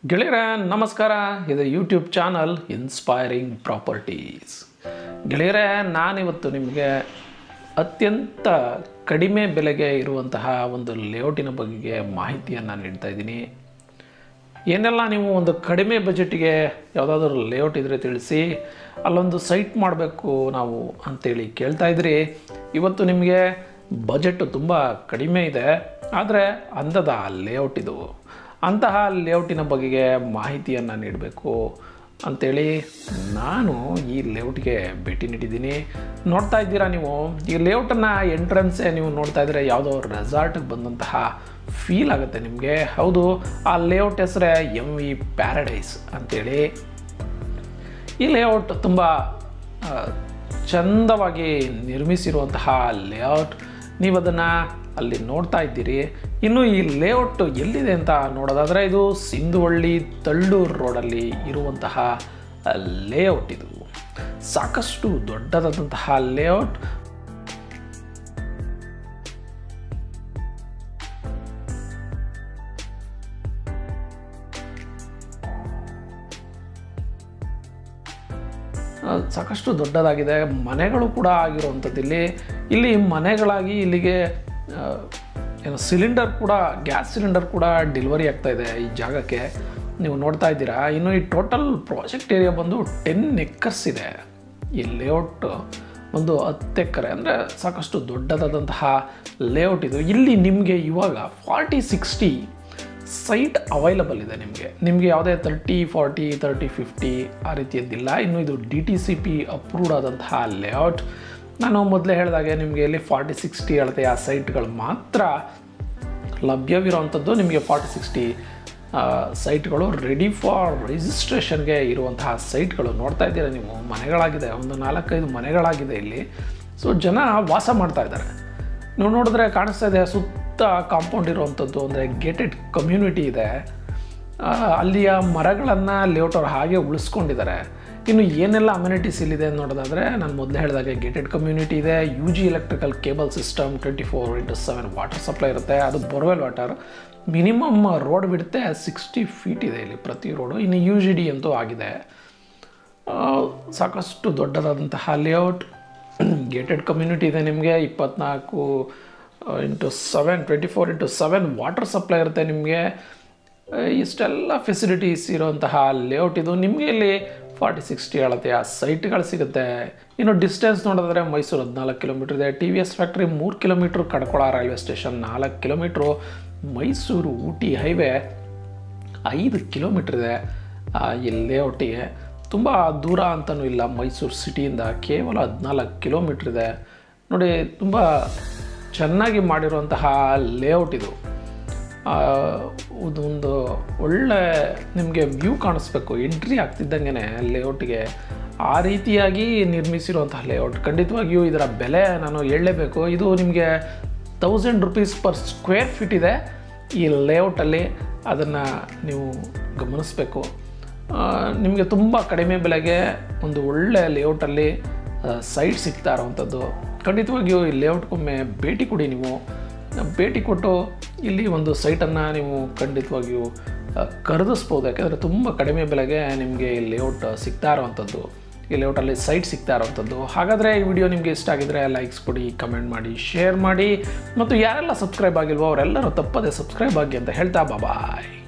ಗೆಳೆಯರ ನಮಸ್ಕಾರ ಇದು ಯೂಟ್ಯೂಬ್ ಚಾನಲ್ ಇನ್ಸ್ಪೈರಿಂಗ್ ಪ್ರಾಪರ್ಟೀಸ್ ಗೆಳೆಯರೇ ನಾನಿವತ್ತು ನಿಮಗೆ ಅತ್ಯಂತ ಕಡಿಮೆ ಬೆಲೆಗೆ ಇರುವಂತಹ ಒಂದು ಲೇಔಟಿನ ಬಗ್ಗೆ ಮಾಹಿತಿಯನ್ನು ನೀಡ್ತಾ ಇದ್ದೀನಿ ಏನೆಲ್ಲ ನೀವು ಒಂದು ಕಡಿಮೆ ಬಜೆಟ್ಗೆ ಯಾವುದಾದ್ರೂ ಲೇಔಟ್ ಇದ್ದರೆ ತಿಳಿಸಿ ಅಲ್ಲೊಂದು ಸೈಟ್ ಮಾಡಬೇಕು ನಾವು ಅಂತೇಳಿ ಕೇಳ್ತಾ ಇದ್ರಿ ಇವತ್ತು ನಿಮಗೆ ಬಜೆಟ್ ತುಂಬ ಕಡಿಮೆ ಇದೆ ಆದರೆ ಅಂದದ ಲೇಔಟ್ ಇದು ಅಂತಹ ಲೇಔಟಿನ ಬಗೆಗೆ ಮಾಹಿತಿಯನ್ನು ನೀಡಬೇಕು ಅಂಥೇಳಿ ನಾನು ಈ ಲೇಔಟ್ಗೆ ಭೇಟಿ ನೀಡಿದ್ದೀನಿ ನೋಡ್ತಾ ಇದ್ದೀರಾ ನೀವು ಈ ಲೇಔಟನ್ನು ಎಂಟ್ರೆನ್ಸೇ ನೀವು ನೋಡ್ತಾ ಇದ್ದೀರಾ ಯಾವುದೋ ರೆಸಾರ್ಟ್ಗೆ ಬಂದಂತಹ ಫೀಲ್ ಆಗುತ್ತೆ ನಿಮಗೆ ಹೌದು ಆ ಲೇಔಟ್ ಹೆಸರೇ ಎಮ್ ವಿ ಪ್ಯಾರಡೈಸ್ ಅಂಥೇಳಿ ಈ ಲೇಔಟ್ ತುಂಬ ಆ, ಚಂದವಾಗಿ ನಿರ್ಮಿಸಿರುವಂತಹ ಲೇಔಟ್ ನೀವು ಅದನ್ನು ಅಲ್ಲಿ ನೋಡ್ತಾ ಇದ್ದೀರಿ ಇನ್ನು ಈ ಲೇಔಟ್ ಎಲ್ಲಿದೆ ಅಂತ ನೋಡೋದಾದರೆ ಇದು ಸಿಂಧುವಳ್ಳಿ ತಳ್ಳೂರು ರೋಡಲ್ಲಿ ಇರುವಂತಹ ಲೇಔಟ್ ಇದು ಸಾಕಷ್ಟು ದೊಡ್ಡದಾದಂತಹ ಲೇಔಟ್ ಆ, ಸಾಕಷ್ಟು ದೊಡ್ಡದಾಗಿದೆ ಮನೆಗಳು ಕೂಡ ಆಗಿರುವಂಥದ್ದು ಇಲ್ಲಿ ಇಲ್ಲಿ ಮನೆಗಳಾಗಿ ಇಲ್ಲಿಗೆ ಆ, ಏನು ಸಿಲಿಂಡರ್ ಕೂಡ ಗ್ಯಾಸ್ ಸಿಲಿಂಡರ್ ಕೂಡ ಡೆಲಿವರಿ ಆಗ್ತಾ ಇದೆ ಈ ಜಾಗಕ್ಕೆ ನೀವು ನೋಡ್ತಾ ಇದ್ದೀರಾ ಇನ್ನು ಈ ಟೋಟಲ್ ಪ್ರಾಜೆಕ್ಟ್ ಏರಿಯಾ ಬಂದು ಟೆನ್ ಎಕ್ಕರ್ಸ್ ಇದೆ ಈ ಲೇಔಟ್ ಒಂದು ಹತ್ತು ಎಕರೆ ಅಂದರೆ ಸಾಕಷ್ಟು ದೊಡ್ಡದಾದಂತಹ ಲೇಔಟ್ ಇದು ಇಲ್ಲಿ ನಿಮಗೆ ಇವಾಗ ಫಾರ್ಟಿ ಸಿಕ್ಸ್ಟಿ ಸೈಟ್ ಅವೈಲಬಲ್ ಇದೆ ನಿಮಗೆ ನಿಮಗೆ ಯಾವುದೇ ತರ್ಟಿ ಫಾರ್ಟಿ ತರ್ಟಿ ಫಿಫ್ಟಿ ಆ ರೀತಿಯದ್ದಿಲ್ಲ ಇನ್ನು ಇದು D T C P approved ಆದಂತಹ ಲೇಔಟ್ ನಾನು ಮೊದಲೇ ಹೇಳಿದಾಗೆ ನಿಮಗೆ ಇಲ್ಲಿ ಫಾರ್ಟಿ ಸಿಕ್ಸ್ಟಿ ಅಳತೆಯ ಸೈಟ್ಗಳು ಮಾತ್ರ ಲಭ್ಯವಿರುವಂಥದ್ದು ನಿಮಗೆ ಫಾರ್ಟಿ ಸಿಕ್ಸ್ಟಿ ಸೈಟ್ಗಳು ರೆಡಿ ಫಾರ್ ರಿಜಿಸ್ಟ್ರೇಷನ್ಗೆ ಇರುವಂತಹ ಸೈಟ್ಗಳು ನೋಡ್ತಾ ಇದ್ದೀರಾ ನೀವು ಮನೆಗಳಾಗಿದೆ ಒಂದು ನಾಲ್ಕೈದು ಮನೆಗಳಾಗಿದೆ ಇಲ್ಲಿ ಸೊ ಜನ ವಾಸ ಮಾಡ್ತಾ ಇದ್ದಾರೆ ನೀವು ನೋಡಿದ್ರೆ ಕಾಣಿಸ್ತಾ ಇದೆ ಸುತ್ತ ಕಾಂಪೌಂಡ್ ಇರುವಂಥದ್ದು ಅಂದರೆ ಗೇಟೆಡ್ ಕಮ್ಯುನಿಟಿ ಇದೆ ಆ, ಅಲ್ಲಿಯ ಮರಗಳನ್ನು ಲೇಔಟ್ ಅವ್ರು ಹಾಗೆ ಉಳಿಸ್ಕೊಂಡಿದ್ದಾರೆ ಇನ್ನು ಏನೆಲ್ಲ ಅಮ್ಯುನಿಟೀಸ್ ಇಲ್ಲಿದೆ ಅಂತ ನೋಡೋದಾದರೆ ನಾನು ಮೊದಲೇ ಹೇಳಿದಾಗೆ ಗೇಟೆಡ್ ಕಮ್ಯುನಿಟಿ ಇದೆ U G electrical cable system twenty four into seven water supply ಇರುತ್ತೆ ಅದು ಬೋರ್ವೆಲ್ ವಾಟರ್ ಮಿನಿಮಮ್ ರೋಡ್ ಬಿಡುತ್ತೆ ಸಿಕ್ಸ್ಟಿ ಫೀಟ್ ಇದೆ ಇಲ್ಲಿ ಪ್ರತಿ ರೋಡು ಇನ್ನು ಯು ಜಿ ಡಿ ಅಂತೂ ಆಗಿದೆ ಆ, ಸಾಕಷ್ಟು ದೊಡ್ಡದಾದಂತಹ ಲೇಔಟ್ ಗೇಟೆಡ್ ಕಮ್ಯುನಿಟಿ ಇದೆ ನಿಮಗೆ ಇಪ್ಪತ್ನಾಲ್ಕು into seven twenty four into seven water supply ಇರುತ್ತೆ ನಿಮಗೆ ಆ, ಇಷ್ಟೆಲ್ಲ ಫೆಸಿಲಿಟೀಸ್ ಇರುವಂತಹ ಲೇಔಟ್ ಇದು ನಿಮಗೆ ಇಲ್ಲಿ ಫಾರ್ಟಿ ಸಿಕ್ಸ್ಟಿ ಅಳತೆಯ ಸೈಟ್ಗಳು ಸಿಗುತ್ತೆ ಇನ್ನು ಡಿಸ್ಟೆನ್ಸ್ ನೋಡಿದ್ರೆ ಮೈಸೂರು ಹದಿನಾಲ್ಕು ಕಿಲೋಮೀಟ್ರ್ ಇದೆ ಟಿ ವಿ ಎಸ್ ಫ್ಯಾಕ್ಟ್ರಿ ಮೂರು ಕಿಲೋಮೀಟ್ರ್ ಕಡ್ಕೊಳ ರೈಲ್ವೆ ಸ್ಟೇಷನ್ ನಾಲ್ಕು ಕಿಲೋಮೀಟ್ರು ಮೈಸೂರು ಊಟಿ ಹೈವೇ ಐದು ಕಿಲೋಮೀಟ್ರ್ ಇದೆ ಆ, ಈ ಲೇಔಟಿಗೆ ತುಂಬ ದೂರ ಅಂತಲೂ ಇಲ್ಲ ಮೈಸೂರು ಸಿಟಿಯಿಂದ ಕೇವಲ ಹದಿನಾಲ್ಕು ಕಿಲೋಮೀಟ್ರ್ ಇದೆ ನೋಡಿ ತುಂಬ ಚೆನ್ನಾಗಿ ಮಾಡಿರುವಂತಹ ಲೇಔಟ್ ಇದು ಆ, ಇದೊಂದು ಒಳ್ಳೆ ನಿಮಗೆ ವ್ಯೂ ಕಾಣಿಸ್ಬೇಕು ಎಂಟ್ರಿ ಆಗ್ತಿದ್ದಂಗೆ ಲೇಔಟ್ಗೆ ಆ ರೀತಿಯಾಗಿ ನಿರ್ಮಿಸಿರುವಂತಹ ಲೇಔಟ್ ಖಂಡಿತವಾಗಿಯೂ ಇದರ ಬೆಲೆ ನಾನು ಹೇಳಲೇಬೇಕು ಇದು ನಿಮಗೆ thousand rupees per square feet ಇದೆ ಈ ಲೇಔಟಲ್ಲಿ ಅದನ್ನು ನೀವು ಗಮನಿಸಬೇಕು ನಿಮಗೆ ತುಂಬ ಕಡಿಮೆ ಬೆಲೆಗೆ ಒಂದು ಒಳ್ಳೆ ಲೇಔಟಲ್ಲಿ ಸೈಟ್ ಸಿಗ್ತಾ ಇರೋವಂಥದ್ದು ಖಂಡಿತವಾಗಿಯೂ ಈ ಲೇಔಟ್ಗೊಮ್ಮೆ ಭೇಟಿ ಕೊಡಿ ನೀವು ಭೇಟಿ ಕೊಟ್ಟು ಇಲ್ಲಿ ಒಂದು ಸೈಟನ್ನು ನೀವು ಖಂಡಿತವಾಗಿಯೂ ಆ, ಖರೀದಿಸ್ಬೋದು ಯಾಕೆಂದರೆ ತುಂಬ ಕಡಿಮೆ ಬೆಲೆಗೆ ನಿಮಗೆ ಈ ಲೇಔಟ್ ಸಿಗ್ತಾ ಇರೋವಂಥದ್ದು ಈ ಲೇಔಟಲ್ಲಿ ಸೈಟ್ ಸಿಗ್ತಾ ಇರೋವಂಥದ್ದು ಹಾಗಾದರೆ ಈ ವಿಡಿಯೋ ನಿಮಗೆ ಇಷ್ಟ ಆಗಿದ್ರೆ ಲೈಕ್ಸ್ ಕೊಡಿ ಕಮೆಂಟ್ ಮಾಡಿ ಶೇರ್ ಮಾಡಿ ಮತ್ತು ಯಾರೆಲ್ಲ ಸಬ್ಸ್ಕ್ರೈಬ್ ಆಗಿಲ್ವೋ ಅವರೆಲ್ಲರೂ ತಪ್ಪದೆ ಸಬ್ಸ್ಕ್ರೈಬ್ ಆಗಿ ಅಂತ ಹೇಳ್ತಾ ಬಾಯ್